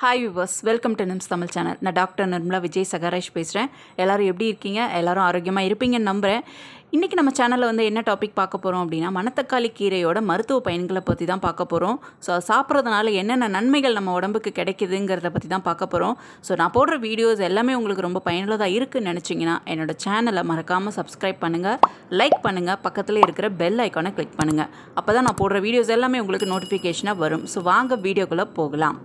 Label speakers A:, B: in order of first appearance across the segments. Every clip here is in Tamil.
A: hi viewers welcome to Nims Tamil channel நான் டாக்டர் நிர்மலா விஜய் சகரேஷ் பேசுகிறேன் எல்லாரும் எப்படி இருக்கீங்க எல்லாரும் ஆரோக்கியமாக இருப்பீங்கன்னு நம்புகிறேன் இன்றைக்கி நம்ம சேனலில் வந்து என்ன டாபிக் பார்க்க போகிறோம் அப்படின்னா மணத்தக்காளி கீரையோட மருத்துவ பயன்களை பற்றி தான் பார்க்க போகிறோம் ஸோ சாப்பிட்றதுனால என்னென்ன நன்மைகள் நம்ம உடம்புக்கு கிடைக்குதுங்கிறத பற்றி தான் பார்க்க போகிறோம் ஸோ நான் போடுற வீடியோஸ் எல்லாமே உங்களுக்கு ரொம்ப பயனுள்ளதாக இருக்குன்னு நினச்சிங்கன்னா என்னோட சேனலை மறக்காமல் சப்ஸ்கிரைப் பண்ணுங்கள் லைக் பண்ணுங்கள் பக்கத்தில் இருக்கிற பெல் ஐக்கானை கிளிக் பண்ணுங்கள் அப்போ தான் நான் போடுற வீடியோஸ் எல்லாமே உங்களுக்கு நோட்டிஃபிகேஷனாக வரும் ஸோ வாங்க வீடியோக்குள்ளே போகலாம்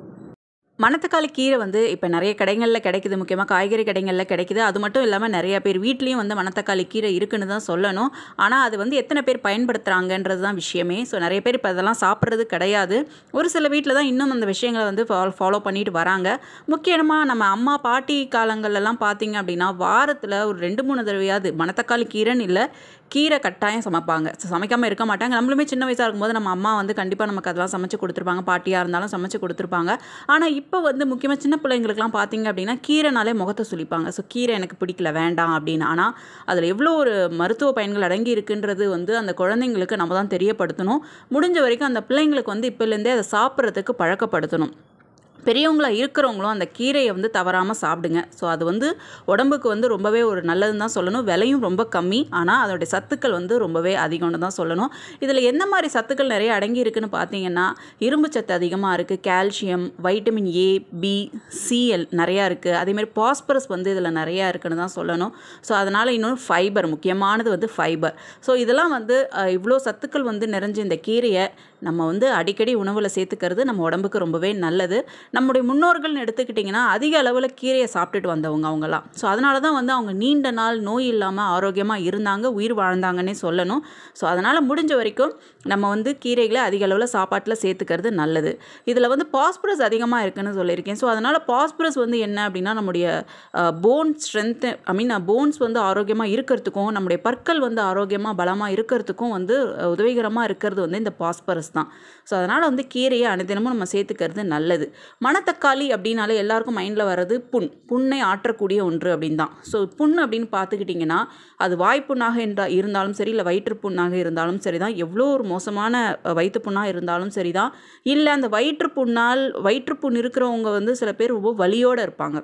A: மணத்தக்காளி கீரை வந்து இப்போ நிறைய கடைகளில் கிடைக்குது முக்கியமாக காய்கறி கடைகளில் கிடைக்குது அது மட்டும் இல்லாமல் நிறைய பேர் வீட்லேயும் வந்து மணத்தக்காளி கீரை இருக்குன்னு தான் சொல்லணும் ஆனால் அது வந்து எத்தனை பேர் பயன்படுத்துகிறாங்கன்றது தான் விஷயமே ஸோ நிறைய பேர் இப்போ அதெல்லாம் சாப்பிட்றது கிடையாது ஒரு சில வீட்டில் தான் இன்னும் அந்த விஷயங்களை வந்து ஃபாலோ ஃபாலோ பண்ணிட்டு வராங்க முக்கியமாக நம்ம அம்மா பாட்டி காலங்கள்லாம் பார்த்தீங்க அப்படின்னா வாரத்தில் ஒரு ரெண்டு மூணு தடவையாவது மணத்தக்காளி கீரைன்னு இல்லை கீரை கட்டாயம் சமைப்பாங்க ஸோ சமைக்காமல் இருக்க மாட்டாங்க நம்மளுமே சின்ன வயசாக இருக்கும்போது நம்ம அம்மா வந்து கண்டிப்பாக நமக்கு அதெல்லாம் சமைச்சு கொடுத்துருப்பாங்க பாட்டியாக இருந்தாலும் சமைச்சு கொடுத்துருப்பாங்க ஆனால் இப்போ வந்து முக்கியமாக சின்ன பிள்ளைங்களுக்குலாம் பார்த்தீங்க அப்படின்னா கீரைனாலே முகத்தை சுளிப்பாங்க ஸோ கீரை எனக்கு பிடிக்கல வேண்டாம் அப்படின்னு ஆனால் அதில் எவ்வளோ ஒரு மருத்துவ பயன்கள் அடங்கி இருக்குன்றது வந்து அந்த குழந்தைங்களுக்கு நம்ம தான் தெரியப்படுத்தணும் முடிஞ்ச வரைக்கும் அந்த பிள்ளைங்களுக்கு வந்து இப்போலேருந்தே அதை சாப்பிட்றதுக்கு பழக்கப்படுத்தணும் பெரியவங்களாக இருக்கிறவங்களும் அந்த கீரையை வந்து தவறாமல் சாப்பிடுங்க ஸோ அது வந்து உடம்புக்கு வந்து ரொம்பவே ஒரு நல்லதுன்னு தான் சொல்லணும் விலையும் ரொம்ப கம்மி ஆனால் அதோடைய சத்துக்கள் வந்து ரொம்பவே அதிகம்னு தான் சொல்லணும் இதில் எந்த மாதிரி சத்துக்கள் நிறைய அடங்கி இருக்குன்னு பார்த்தீங்கன்னா இரும்பு சத்து அதிகமாக இருக்குது கால்சியம் வைட்டமின் ஏ பி சிஎல் நிறையா இருக்குது அதேமாதிரி பாஸ்பரஸ் வந்து இதில் நிறையா இருக்குன்னு தான் சொல்லணும் ஸோ அதனால் இன்னொரு ஃபைபர் முக்கியமானது வந்து ஃபைபர் ஸோ இதெல்லாம் வந்து அஹ், இவ்வளோ சத்துக்கள் வந்து நிறைஞ்ச இந்த கீரையை நம்ம வந்து அடிக்கடி உணவில் சேர்த்துக்கிறது நம்ம உடம்புக்கு ரொம்பவே நல்லது நம்முடைய முன்னோர்கள்னு எடுத்துக்கிட்டிங்கன்னா அதிக அளவில் கீரையை சாப்பிட்டுட்டு வந்தவங்க அவங்கலாம் ஸோ அதனால தான் வந்து அவங்க நீண்ட நாள் நோய் இல்லாமல் ஆரோக்கியமாக இருந்தாங்க உயிர் வாழ்ந்தாங்கன்னே சொல்லணும் ஸோ அதனால் முடிஞ்ச வரைக்கும் நம்ம வந்து கீரைகளை அதிக அளவில் சாப்பாட்டில் சேர்த்துக்கிறது நல்லது இதில் வந்து பாஸ்பரஸ் அதிகமாக இருக்குன்னு சொல்லியிருக்கேன் ஸோ அதனால் பாஸ்பரஸ் வந்து என்ன அப்படின்னா நம்முடைய bone strength I mean bones வந்து ஆரோக்கியமாக இருக்கிறதுக்கும் நம்முடைய பற்கள் வந்து ஆரோக்கியமாக பலமாக இருக்கிறதுக்கும் வந்து அஹ், உதவிகரமாக இருக்கிறது வந்து இந்த பாஸ்பரஸ் தான் ஸோ அதனால் வந்து கீரையை அனுதினமும் நம்ம சேர்த்துக்கிறது நல்லது மணத்தக்காளி அப்படின்னாலே எல்லாருக்கும் மைண்டில் வர்றது புண் புண்ணை ஆற்றக்கூடிய ஒன்று அப்படின்னு தான் ஸோ புண் அப்படின்னு பார்த்துக்கிட்டிங்கன்னா அது வாய்ப்புண்ணாக என்றா இருந்தாலும் சரி இல்லை வயிற்றுப்புண்ணாக இருந்தாலும் சரி தான் எவ்வளோ ஒரு மோசமான அஹ், வயிற்றுப்புண்ணாக இருந்தாலும் சரி தான் இல்லை அந்த வயிற்றுப்புண்ணால் வயிற்றுப்புண் இருக்கிறவங்க வந்து சில பேர் ரொம்ப வலியோடு இருப்பாங்க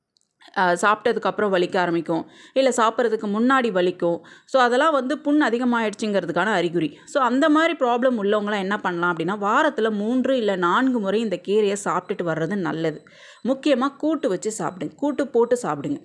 A: அஹ் சாப்பிட்டதுக்கப்புறம் வலிக்க ஆரம்பிக்கும் இல்லை சாப்பிட்றதுக்கு முன்னாடி வலிக்கும் ஸோ அதெல்லாம் வந்து புண் அதிகமாகிடுச்சுங்கிறதுக்கான அறிகுறி ஸோ அந்த மாதிரி ப்ராப்ளம் உள்ளவங்களாம் என்ன பண்ணலாம் அப்படின்னா வாரத்தில் மூன்று இல்லை நான்கு முறை இந்த கீரையை சாப்பிட்டுட்டு வர்றது நல்லது முக்கியமாக கூட்டு வச்சு சாப்பிடுங்க கூட்டு போட்டு சாப்பிடுங்க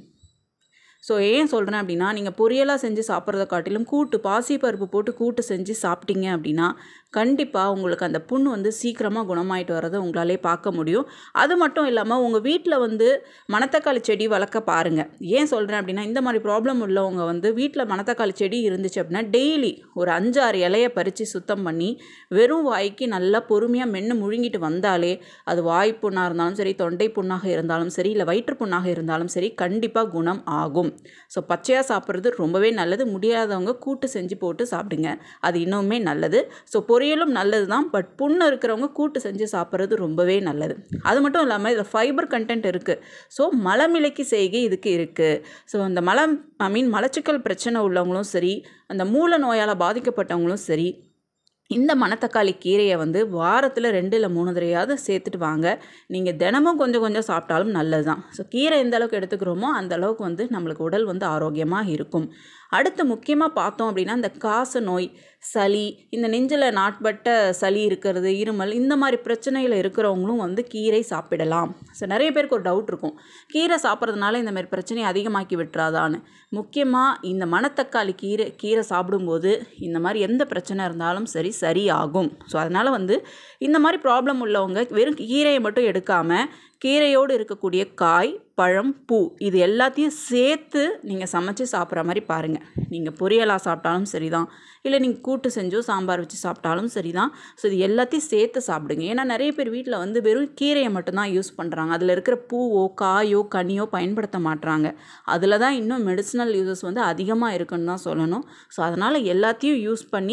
A: ஸோ ஏன் சொல்கிறேன் அப்படின்னா நீங்கள் பொரியலாக செஞ்சு சாப்பிட்றத காட்டிலும் கூட்டு பாசிப்பருப்பு போட்டு கூட்டு செஞ்சு சாப்பிட்டீங்க அப்படின்னா கண்டிப்பாக உங்களுக்கு அந்த புண் வந்து சீக்கிரமாக குணமாயிட்டு வர்றதை உங்களாலே பார்க்க முடியும் அது மட்டும் இல்லாமல் உங்கள் வீட்டில் வந்து மணத்தக்காளி செடி வளர்க்க பாருங்கள் ஏன் சொல்கிறேன் அப்படின்னா இந்த மாதிரி ப்ராப்ளம் உள்ளவங்க வந்து வீட்டில் மணத்தக்காளி செடி இருந்துச்சு அப்படின்னா டெய்லி ஒரு அஞ்சாறு இலையை பறித்து சுத்தம் பண்ணி வெறும் வாய்க்கு நல்லா பொறுமையாக மென்று முழுங்கிட்டு வந்தாலே அது வாய் புண்ணாக இருந்தாலும் சரி தொண்டை புண்ணாக இருந்தாலும் சரி இல்லை வயிற்று புண்ணாக இருந்தாலும் சரி கண்டிப்பாக குணம் ஆகும் ஸோ பச்சையாக சாப்பிட்றது ரொம்பவே நல்லது முடியாதவங்க கூட்டு செஞ்சு போட்டு சாப்பிடுங்க அது இன்னுமே நல்லது ஸோ பொரியலும் நல்லது தான் பட் புண்ணு இருக்கிறவங்க கூட்டு செஞ்சு சாப்பிட்றது ரொம்பவே நல்லது அது மட்டும் இல்லாமல் இதில் ஃபைபர் கண்டென்ட் இருக்குது ஸோ மலமிளக்கி செய்கை இதுக்கு இருக்குது ஸோ அந்த மலம் ஐ மீன் மலச்சிக்கல் பிரச்சனை உள்ளவங்களும் சரி அந்த மூல நோயால் பாதிக்கப்பட்டவங்களும் சரி இந்த மணத்தக்காளி கீரையை வந்து வாரத்தில் ரெண்டு இல்லை மூணு தடவையாவது சேர்த்துட்டு வாங்க நீங்கள் தினமும் கொஞ்சம் கொஞ்சம் சாப்பிட்டாலும் நல்லது தான் ஸோ கீரை எந்த அளவுக்கு எடுத்துக்கிறோமோ அந்த அளவுக்கு வந்து நம்மளுக்கு உடல் வந்து ஆரோக்கியமாக இருக்கும் அடுத்து முக்கியமாக பார்த்தோம் அப்படின்னா இந்த காச நோய் சளி இந்த நெஞ்சில் நாட்பட்ட சளி இருக்கிறது இருமல் இந்த மாதிரி பிரச்சனையில் இருக்கிறவங்களும் வந்து கீரை சாப்பிடலாம் ஸோ நிறைய பேருக்கு ஒரு டவுட் இருக்கும் கீரை சாப்பிட்றதுனால இந்த மாதிரி பிரச்சனையை அதிகமாக்கி விட்டுறாதான்னு முக்கியமாக இந்த மணத்தக்காளி கீரை கீரை சாப்பிடும்போது இந்த மாதிரி எந்த பிரச்சனை இருந்தாலும் சரி சரியாகும் ஸோ அதனால் வந்து இந்த மாதிரி ப்ராப்ளம் உள்ளவங்க வெறும் கீரையை மட்டும் எடுக்காமல் கீரையோடு இருக்கக்கூடிய காய் பழம் பூ இது எல்லாத்தையும் சேர்த்து நீங்கள் சமைச்சு சாப்பிட்ற மாதிரி பாருங்கள் நீங்கள் பொரியலாக சாப்பிட்டாலும் சரி தான் இல்லை நீங்கள் கூட்டு செஞ்சோ சாம்பார் வச்சு சாப்பிட்டாலும் சரி தான் ஸோ இது எல்லாத்தையும் சேர்த்து சாப்பிடுங்க ஏன்னா நிறைய பேர் வீட்டில் வந்து வெறும் கீரையை மட்டும்தான் யூஸ் பண்ணுறாங்க அதில் இருக்கிற பூவோ காயோ கனியோ பயன்படுத்த மாட்றாங்க அதில் தான் இன்னும் மெடிசினல் யூசஸ் வந்து அதிகமாக இருக்குன்னு தான் சொல்லணும் ஸோ அதனால் எல்லாத்தையும் யூஸ் பண்ணி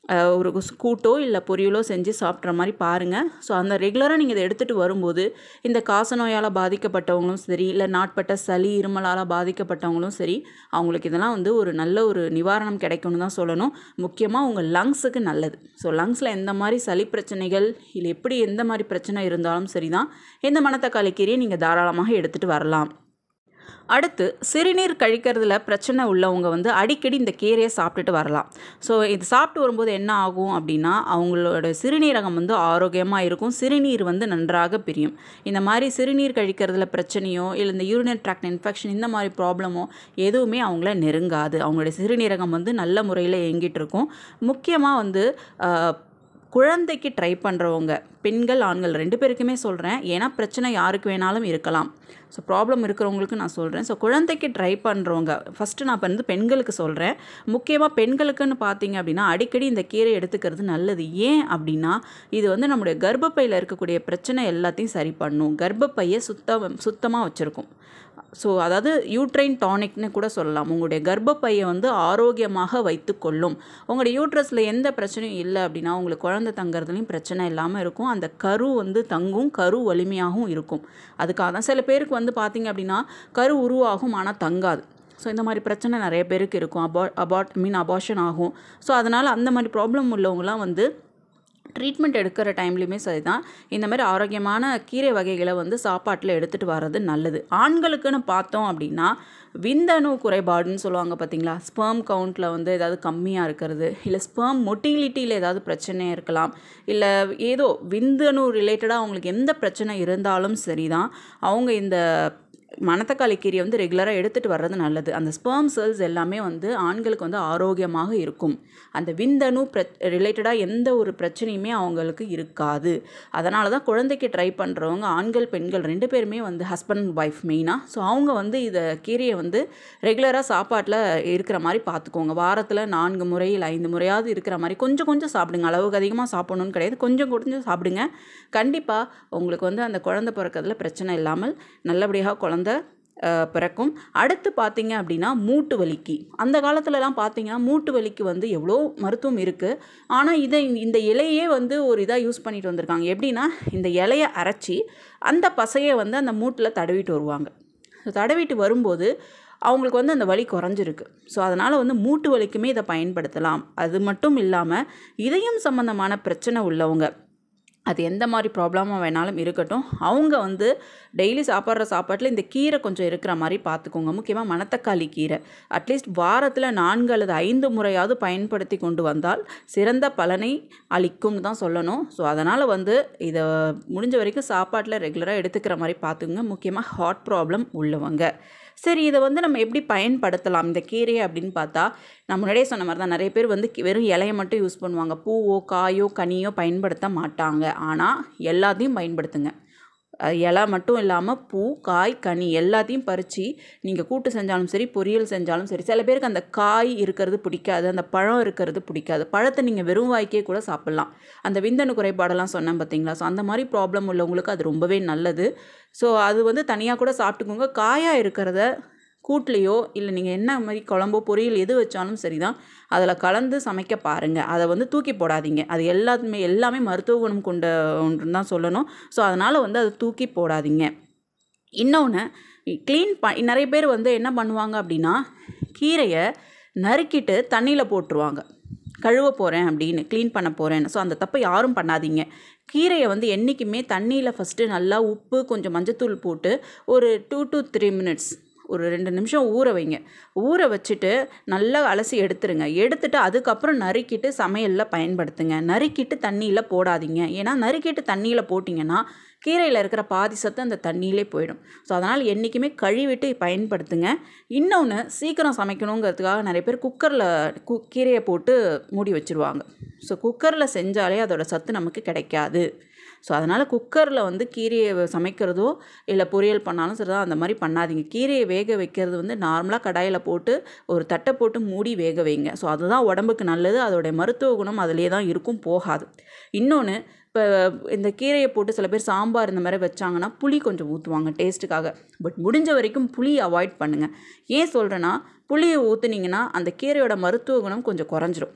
A: அஹ், ஒரு ஸ் கூட்டோ இல்லை பொரியலோ செஞ்சு சாப்பிட்ற மாதிரி பாருங்கள் ஸோ அந்த ரெகுலராக நீங்கள் இதை எடுத்துகிட்டு வரும்போது இந்த காச நோயால் பாதிக்கப்பட்டவங்களும் சரி இல்லை நாட்பட்ட சளி இருமலால் பாதிக்கப்பட்டவங்களும் சரி அவங்களுக்கு இதெல்லாம் வந்து ஒரு நல்ல ஒரு நிவாரணம் கிடைக்கும்னு தான் சொல்லணும் முக்கியமாக உங்கள் லங்ஸுக்கு நல்லது ஸோ லங்ஸில் எந்த மாதிரி சளி பிரச்சனைகள் இல்லை எப்படி எந்த மாதிரி பிரச்சனை இருந்தாலும் சரி தான் இந்த மணத்தக்காளி கீரையை நீங்கள் தாராளமாக எடுத்துகிட்டு வரலாம் அடுத்து சிறுநீர் கழிக்கிறதுல பிரச்சனை உள்ளவங்க வந்து அடிக்கடி இந்த கீரையை சாப்பிட்டுட்டு வரலாம் ஸோ இது சாப்பிட்டு வரும்போது என்ன ஆகும் அப்படின்னா அவங்களோட சிறுநீரகம் வந்து ஆரோக்கியமாக இருக்கும் சிறுநீர் வந்து நன்றாக பிரியும் இந்த மாதிரி சிறுநீர் கழிக்கிறதுல பிரச்சனையோ இல்லை இந்த யூரினரி ட்ராக்ட் இன்ஃபெக்ஷன் இந்த மாதிரி ப்ராப்ளமோ எதுவுமே அவங்கள நெருங்காது அவங்களுடைய சிறுநீரகம் வந்து நல்ல முறையில் இயங்கிட்டு இருக்கும் முக்கியமாக வந்து ஆஹ், குழந்தைக்கு ட்ரை பண்ணுறவங்க பெண்கள் ஆண்கள் ரெண்டு பேருக்குமே சொல்கிறேன் ஏன்னா பிரச்சனை யாருக்கு வேணாலும் இருக்கலாம் ஸோ ப்ராப்ளம் இருக்கிறவங்களுக்கு நான் சொல்கிறேன் ஸோ குழந்தைக்கு ட்ரை பண்ணுறவங்க ஃபஸ்ட்டு நான் இப்போ வந்து பெண்களுக்கு சொல்கிறேன் முக்கியமாக பெண்களுக்குன்னு பார்த்தீங்க அப்படின்னா அடிக்கடி இந்த கீரை எடுத்துக்கிறது நல்லது ஏன் அப்படின்னா இது வந்து நம்முடைய கர்ப்பப்பையில் இருக்கக்கூடிய பிரச்சனை எல்லாத்தையும் சரி பண்ணும் கர்ப்பப்பையை சுத்த சுத்தமாக வச்சுருக்கும் ஸோ அதாவது யூட்ரைன் டானிக்னு கூட சொல்லலாம் உங்களுடைய கர்ப்பப்பையை வந்து ஆரோக்கியமாக வைத்துக்கொள்ளும் உங்களுடைய யூட்ரஸில் எந்த பிரச்சனையும் இல்லை அப்படின்னா உங்களுக்கு குழந்தை தங்குறதுலையும் பிரச்சனை இல்லாமல் இருக்கும் அந்த கரு வந்து தங்கும் கரு வலிமையாகவும் இருக்கும் அதுக்காக தான் சில பேருக்கு வந்து பார்த்தீங்க அப்படின்னா கரு உருவாகும் ஆனால் தங்காது ஸோ இந்த மாதிரி பிரச்சனை நிறைய பேருக்கு இருக்கும் அபா அபாட் மீன் அபார்ஷன் ஆகும் ஸோ அதனால் அந்த மாதிரி ப்ராப்ளம் உள்ளவங்களாம் வந்து ட்ரீட்மெண்ட் எடுக்கிற டைம்லையுமே சரி தான் இந்த மாதிரி ஆரோக்கியமான கீரை வகைகளை வந்து சாப்பாட்டில் எடுத்துகிட்டு வர்றது நல்லது ஆண்களுக்குன்னு பார்த்தோம் அப்படின்னா விந்தணு குறைபாடுன்னு சொல்லுவாங்க பார்த்தீங்களா ஸ்பெர்ம் கவுண்ட்டில் வந்து ஏதாவது கம்மியாக இருக்கிறது இல்லை ஸ்பெர்ம் மொட்டிலிட்டியில் ஏதாவது பிரச்சனை இருக்கலாம் இல்லை ஏதோ விந்தணு ரிலேட்டடாக அவங்களுக்கு எந்த பிரச்சனை இருந்தாலும் சரி தான் அவங்க இந்த மணத்தக்காளி கீரையை வந்து ரெகுலராக எடுத்துகிட்டு வர்றது நல்லது அந்த ஸ்பெர்ம் செல்ஸ் எல்லாமே வந்து ஆண்களுக்கு வந்து ஆரோக்கியமாக இருக்கும் அந்த விந்தணு பிர ரிலேட்டடாக எந்த ஒரு பிரச்சனையுமே அவங்களுக்கு இருக்காது அதனால தான் குழந்தைக்கு ட்ரை பண்ணுறவங்க ஆண்கள் பெண்கள் ரெண்டு பேருமே வந்து ஹஸ்பண்ட் அண்ட் ஒய்ஃப் மெயினாக ஸோ அவங்க வந்து இதை கீரையை வந்து ரெகுலராக சாப்பாட்டில் இருக்கிற மாதிரி பார்த்துக்கோங்க வாரத்தில் நான்கு முறை இல்லை ஐந்து முறையாவது இருக்கிற மாதிரி கொஞ்சம் கொஞ்சம் சாப்பிடுங்க அளவுக்கு அதிகமாக சாப்பிடணும்னு கிடையாது கொஞ்சம் கொஞ்சம் சாப்பிடுங்க கண்டிப்பாக உங்களுக்கு வந்து அந்த குழந்தை பிறக்கிறதுல பிரச்சனை இல்லாமல் நல்லபடியாக குழந்தை அஹ், பிறக்கும் அடுத்து பார்த்தீங்க அப்படின்னா மூட்டு வலிக்கு அந்த காலத்துலலாம் பார்த்தீங்கன்னா மூட்டு வலிக்கு வந்து எவ்வளோ மருத்துவம் இருக்குது ஆனால் இதை இந்த இலையே வந்து ஒரு இதாக யூஸ் பண்ணிட்டு வந்திருக்காங்க எப்படின்னா இந்த இலையை அரைச்சி அந்த பசையை வந்து அந்த மூட்டில் தடவிட்டு வருவாங்க ஸோ தடவிட்டு வரும்போது அவங்களுக்கு வந்து அந்த வலி குறைஞ்சிருக்கு ஸோ அதனால் வந்து மூட்டு வலிக்குமே இதை பயன்படுத்தலாம் அது மட்டும் இல்லாமல் இதயம் சம்மந்தமான பிரச்சனை உள்ளவங்க அது எந்த மாதிரி ப்ராப்ளமாக வேணாலும் இருக்கட்டும் அவங்க வந்து டெய்லி சாப்பிட்ற சாப்பாட்டில் இந்த கீரை கொஞ்சம் இருக்கிற மாதிரி பார்த்துக்கோங்க முக்கியமாக மணத்தக்காளி கீரை அட்லீஸ்ட் வாரத்தில் நான்கு அல்லது ஐந்து முறையாவது பயன்படுத்தி கொண்டு வந்தால் சிறந்த பலனை அளிக்கும்னு தான் சொல்லணும் ஸோ அதனால் வந்து இதை முடிஞ்ச வரைக்கும் சாப்பாட்டில் ரெகுலராக எடுத்துக்கிற மாதிரி பார்த்துங்க முக்கியமாக ஹார்ட் ப்ராப்ளம் உள்ளவங்க சரி இதை வந்து நம்ம எப்படி பயன்படுத்தலாம் இந்த கீரையை அப்படின்னு பார்த்தா நான் முன்னாடியே சொன்ன மாதிரி தான் நிறைய பேர் வந்து கி- வெறும் இலையை மட்டும் யூஸ் பண்ணுவாங்க பூவோ காயோ கனியோ பயன்படுத்த மாட்டாங்க ஆனால் எல்லாத்தையும் பயன்படுத்துங்க அஹ் இலை மட்டும் இல்லாமல் பூ காய் கனி எல்லாத்தையும் பறித்து நீங்கள் கூட்டு செஞ்சாலும் சரி பொரியல் செஞ்சாலும் சரி சில பேருக்கு அந்த காய் இருக்கிறது பிடிக்காது அந்த பழம் இருக்கிறது பிடிக்காது பழத்தை நீங்கள் வெறும் வாய்க்கே கூட சாப்பிட்லாம் அந்த விந்தணு குறைபாடெல்லாம் சொன்னேன் பார்த்தீங்களா ஸோ அந்த மாதிரி ப்ராப்ளம் உள்ளவங்களுக்கு அது ரொம்பவே நல்லது ஸோ அது வந்து தனியாக கூட சாப்பிட்டுக்கோங்க காயாக இருக்கிறத கூட்லேயோ இல்லை நீங்கள் என்ன மாதிரி குழம்போ பொரியல் எது வச்சாலும் சரி தான் அதில் கலந்து சமைக்க பாருங்கள் அதை வந்து தூக்கி போடாதீங்க அது எல்லாத்துமே எல்லாமே மருத்துவ குணம் கொண்ட ஒன்றுன்னு தான் சொல்லணும் ஸோ அதனால் வந்து அதை தூக்கி போடாதீங்க இன்னொன்று க்ளீன் ப நிறைய பேர் வந்து என்ன பண்ணுவாங்க அப்படின்னா கீரையை நறுக்கிட்டு தண்ணியில் போட்டுருவாங்க கழுவ போகிறேன் அப்படின்னு க்ளீன் பண்ண போகிறேன்னு ஸோ அந்த தப்பை யாரும் பண்ணாதீங்க கீரையை வந்து என்றைக்குமே தண்ணியில் ஃபஸ்ட்டு நல்லா உப்பு கொஞ்சம் மஞ்சத்தூள் போட்டு ஒரு டூ டு த்ரீ மினிட்ஸ் ஒரு ரெண்டு நிமிஷம் ஊற வைங்க ஊற வச்சுட்டு நல்லா அலசி எடுத்துருங்க எடுத்துட்டு அதுக்கப்புறம் நறுக்கிட்டு சமையலில் பயன்படுத்துங்க நறுக்கிட்டு தண்ணியில் போடாதீங்க ஏன்னா நறுக்கிட்டு தண்ணியில் போட்டிங்கன்னா கீரையில் இருக்கிற பாதி சத்து அந்த தண்ணியிலே போயிடும் ஸோ அதனால் என்றைக்குமே கழுவிட்டு பயன்படுத்துங்க இன்னொன்று சீக்கிரம் சமைக்கணுங்கிறதுக்காக நிறைய பேர் குக்கரில் கு கீரையை போட்டு மூடி வச்சுருவாங்க ஸோ குக்கரில் செஞ்சாலே அதோட சத்து நமக்கு கிடைக்காது ஸோ அதனால் குக்கரில் வந்து கீரையை சமைக்கிறதோ இல்லை பொரியல் பண்ணாலும் சரிதான் அந்த மாதிரி பண்ணாதீங்க கீரையை வேக வைக்கிறது வந்து நார்மலாக கடாயில் போட்டு ஒரு தட்டை போட்டு மூடி வேக வைங்க ஸோ அதுதான் உடம்புக்கு நல்லது அதோடைய மருத்துவ குணம் அதிலே தான் இருக்கும் போகாது இன்னொன்று இப்போ இந்த கீரையை போட்டு சில பேர் சாம்பார் இந்த மாதிரி வச்சாங்கன்னா புளி கொஞ்சம் ஊற்றுவாங்க டேஸ்ட்டுக்காக பட் முடிஞ்ச வரைக்கும் புளி அவாய்ட் பண்ணுங்கள் ஏன் சொல்கிறேன்னா புளியை ஊற்றுனீங்கன்னா அந்த கீரையோட மருத்துவ குணம் கொஞ்சம் குறைஞ்சிரும்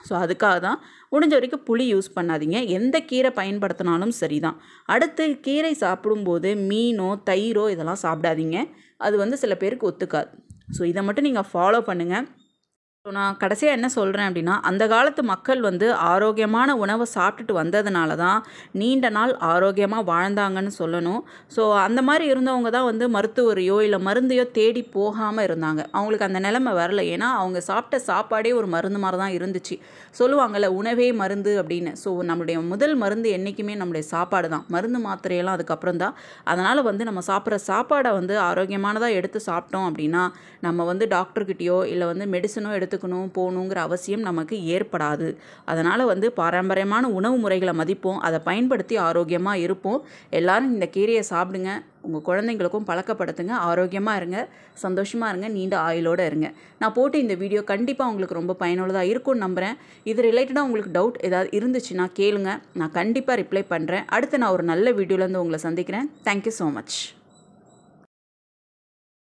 A: ஸோ அதுக்காக தான் முடிஞ்ச வரைக்கும் புளி யூஸ் பண்ணாதீங்க எந்த கீரை பயன்படுத்தினாலும் சரி தான் அடுத்து கீரை சாப்பிடும்போது மீனோ தயிரோ இதெல்லாம் சாப்பிடாதீங்க அது வந்து சில பேருக்கு ஒத்துக்காது ஸோ இதை மட்டும் நீங்கள் ஃபாலோ பண்ணுங்கள் ஸோ நான் கடைசியாக என்ன சொல்கிறேன் அப்படின்னா அந்த காலத்து மக்கள் வந்து ஆரோக்கியமான உணவை சாப்பிட்டுட்டு வந்ததுனால தான் நீண்ட நாள் ஆரோக்கியமாக வாழ்ந்தாங்கன்னு சொல்லணும் ஸோ அந்த மாதிரி இருந்தவங்க தான் வந்து மருத்துவரையோ இல்லை மருந்தையோ தேடி போகாமல் இருந்தாங்க அவங்களுக்கு அந்த நிலைமை வரல ஏன்னா அவங்க சாப்பிட்ட சாப்பாடே ஒரு மருந்து மாதிரி தான் இருந்துச்சு சொல்லுவாங்கள்ல உணவே மருந்து அப்படின்னு ஸோ நம்மளுடைய முதல் மருந்து என்றைக்குமே நம்மளுடைய சாப்பாடு தான் மருந்து மாத்திரையெல்லாம் அதுக்கப்புறம் தான் அதனால் வந்து நம்ம சாப்பிட்ற சாப்பாடை வந்து ஆரோக்கியமானதாக எடுத்து சாப்பிட்டோம் அப்படின்னா நம்ம வந்து டாக்டர்கிட்டயோ இல்லை வந்து மெடிசனோ எடுத்துக்கணும் போகணுங்கிற அவசியம் நமக்கு ஏற்படாது அதனால் வந்து பாரம்பரியமான உணவு முறைகளை மதிப்போம் அதை பயன்படுத்தி ஆரோக்கியமாக இருப்போம் எல்லாரும் இந்த கீரையை சாப்பிடுங்க உங்கள் குழந்தைங்களுக்கும் பழக்கப்படுத்துங்க ஆரோக்கியமாக இருங்க சந்தோஷமாக இருங்க நீண்ட ஆயுளோடு இருங்க நான் போட்டு இந்த வீடியோ கண்டிப்பாக உங்களுக்கு ரொம்ப பயனுள்ளதாக இருக்கும்னு நம்புகிறேன் இது ரிலேட்டடாக உங்களுக்கு டவுட் ஏதாவது இருந்துச்சுன்னா கேளுங்க நான் கண்டிப்பாக ரிப்ளை பண்ணுறேன் அடுத்து நான் ஒரு நல்ல வீடியோலேருந்து உங்களை சந்திக்கிறேன் தேங்க்யூ ஸோ மச்